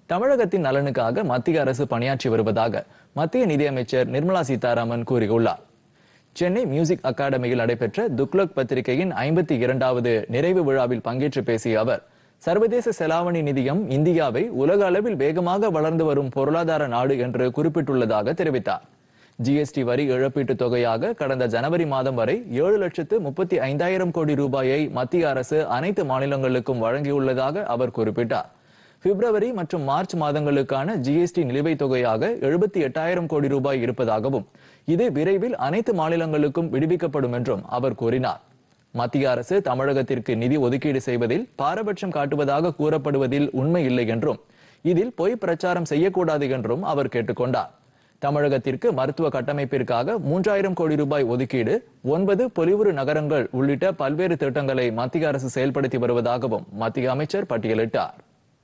தமிழகத்தின் நலனுக்காக மத்திய அரசு பணியாற்றி வருவதாக மத்திய நிதியமைச்சர் நிர்மலா சீதாராமன் கூறியுள்ளார் சென்னை மியூசிக் அகாடமியில் நடைபெற்ற துக்ளக் பத்திரிகையின் ஐம்பத்தி இரண்டாவது நிறைவு விழாவில் பங்கேற்று பேசிய அவர் சர்வதேச செலாவணி நிதியம் இந்தியாவை உலக அளவில் வேகமாக வளர்ந்து வரும் பொருளாதார நாடு என்று குறிப்பிட்டுள்ளதாக தெரிவித்தார் ஜிஎஸ்டி வரி இழப்பீட்டுத் தொகையாக கடந்த ஜனவரி மாதம் வரை ஏழு லட்சத்து முப்பத்தி ஐந்தாயிரம் கோடி ரூபாயை மத்திய அரசு அனைத்து மாநிலங்களுக்கும் வழங்கியுள்ளதாக அவர் குறிப்பிட்டார் பிப்ரவரி மற்றும் மார்ச் மாதங்களுக்கான ஜிஎஸ்டி நிலுவைத் தொகையாக எழுபத்தி எட்டாயிரம் கோடி ரூபாய் இருப்பதாகவும் இது விரைவில் அனைத்து மாநிலங்களுக்கும் விடுவிக்கப்படும் என்றும் அவர் கூறினார் மத்திய அரசு தமிழகத்திற்கு நிதி ஒதுக்கீடு செய்வதில் பாரபட்சம் காட்டுவதாக கூறப்படுவதில் உண்மை இல்லை என்றும் இதில் பொய் பிரச்சாரம் செய்யக்கூடாது என்றும் அவர் கேட்டுக்கொண்டார் தமிழகத்திற்கு மருத்துவ கட்டமைப்பிற்காக மூன்றாயிரம் கோடி ரூபாய் ஒதுக்கீடு ஒன்பது பொலிவுறு நகரங்கள் உள்ளிட்ட பல்வேறு திட்டங்களை மத்திய அரசு செயல்படுத்தி வருவதாகவும் மத்திய அமைச்சர் பட்டியலிட்டார்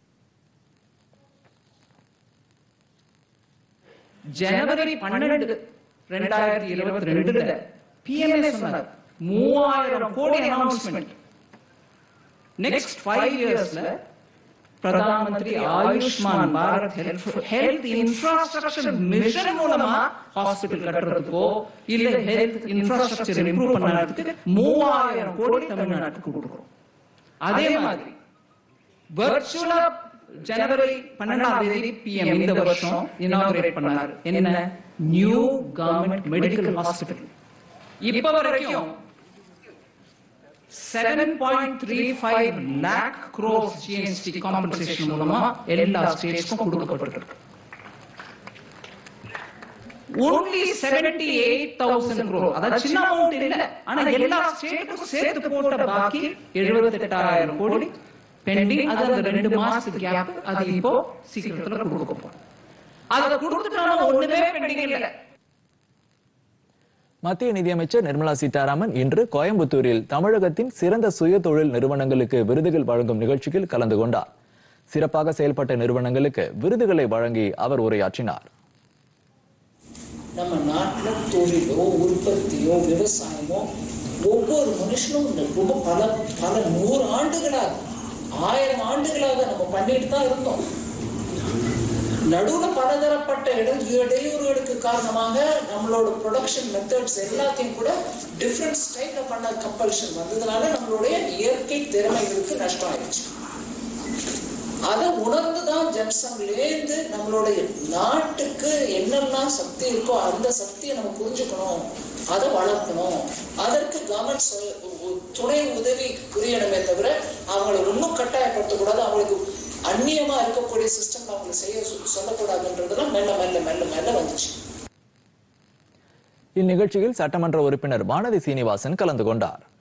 ஜனவரி பன்னெண்டு ரெண்டாயிரத்தி இருபத்தி ரெண்டுல பிஎம்ஏ சொன்னார் மூவாயிரம் கோடி அனௌன்ஸ்மெண்ட் நெக்ஸ்ட் ஃபைவ் இயர்ஸ்ல Pradhan Mantri Ayushman Bharat health infrastructure mission மூலமா ஹாஸ்பிட்டல் கட்டுறதுக்கோ இல்ல ஹெல்த் இன்ஃப்ராஸ்ட்ரக்சர் இம்ப்ரூவ் பண்ணறதுக்கு மூவாயிரம் கோடி தமிழ்நாட்டுக்கு கொடுக்குறோம் அதே மாதிரி வர்ச்சுவலா ஜனவரி பன்னெண்டாம் தேதி பிஎம் இந்த வருஷம் இனாகுரேட் பண்ணாரு என்ன நியூ கவர்மெண்ட் மெடிக்கல் ஹாஸ்பிட்டல் இப்ப வரைக்கும் seven point three five lakh crores GST compensation மூலமா எல்லா ஸ்டேட்ஸ்க்கும் கொடுக்கப்பட்டிருக்கு only 78000 crore அதாவது சின்ன அமௌண்ட் இல்ல ஆனா எல்லா ஸ்டேட்டுக்கும் சேர்த்து போட்ட பாக்கி 78000 கோடி பெண்டிங் அது அந்த ரெண்டு மாசத்துக்கு கேப் அது இப்போ சீக்கிரத்துல கொடுக்க போறோம் அத கொடுத்துட்டாலும் ஒண்ணுமே பெண்டிங் இல்ல மத்திய நிதியமைச்சர் நிர்மலா சீதாராமன் இன்று கோயம்புத்தூரில் தமிழகத்தின் சிறந்த சுய தொழில் நிறுவனங்களுக்கு விருதுகள் வழங்கும் நிகழ்ச்சியில் கலந்து கொண்டார் சிறப்பாக செயல்பட்ட நிறுவனங்களுக்கு விருதுகளை வழங்கி அவர் உரையாற்றினார் நம்ம நாட்டுல தொழிலோ உற்பத்தியோ விவசாயமோ ஒவ்வொரு மனுஷனும் இந்த ரொம்ப பல பல நூறு ஆண்டுகளாக ஆயிரம் ஆண்டுகளாக நம்ம பண்ணிட்டு தான் இருந்தோம் நடுவுல பலதரப்பட்ட இட இடையூறுகளுக்கு காரணமாக நம்மளோட ப்ரொடக்ஷன் மெத்தட்ஸ் எல்லாத்தையும் கூட டிஃப்ரெண்ட் ஸ்டைல்ல பண்ண கம்பல்ஷன் வந்ததுனால நம்மளுடைய இயற்கை திறமைகளுக்கு நஷ்டம் ஆயிடுச்சு அதை உணர்ந்துதான் ஜெம்சங்லேருந்து நம்மளுடைய நாட்டுக்கு என்னெல்லாம் சக்தி இருக்கோ அந்த சக்தியை நம்ம புரிஞ்சுக்கணும் அதை வளர்க்கணும் அதற்கு கவர்மெண்ட் துணை உதவி புரியணுமே தவிர அவங்களை ஒன்றும் கட்டாயப்படுத்தக்கூடாது அவங்களுக்கு அந்நியமா இருக்கக்கூடிய சிஸ்டம் அவங்களை செய்ய சொ- சொல்லக்கூடாதுன்றதெல்லாம் மெல்ல மெல்ல மெல்ல மெல்ல வந்துச்சு இந்நிகழ்ச்சியில் சட்டமன்ற உறுப்பினர் வானதி சீனிவாசன் கலந்து கொண்டார்